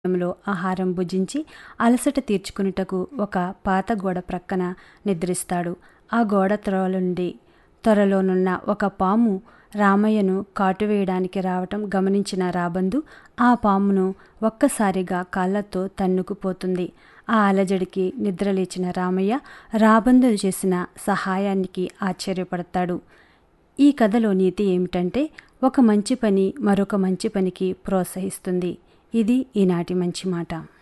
సమయంలో ఆహారం భుజించి అలసట తీర్చుకునుటకు ఒక పాత గోడ ప్రక్కన నిద్రిస్తాడు ఆ గోడ త్రోవలుండి త్వరలోనున్న ఒక పాము రామయ్యను కాటువేయడానికి రావటం గమనించిన రాబందు ఆ పామును ఒక్కసారిగా కాళ్ళతో తన్నుకుపోతుంది ఆ అలజడికి నిద్రలేచిన రామయ్య రాబందు చేసిన సహాయానికి ఆశ్చర్యపడతాడు ఈ కథలో నీతి ఏమిటంటే ఒక మంచి పని మరొక మంచి పనికి ప్రోత్సహిస్తుంది ఇది ఈనాటి మంచి మాట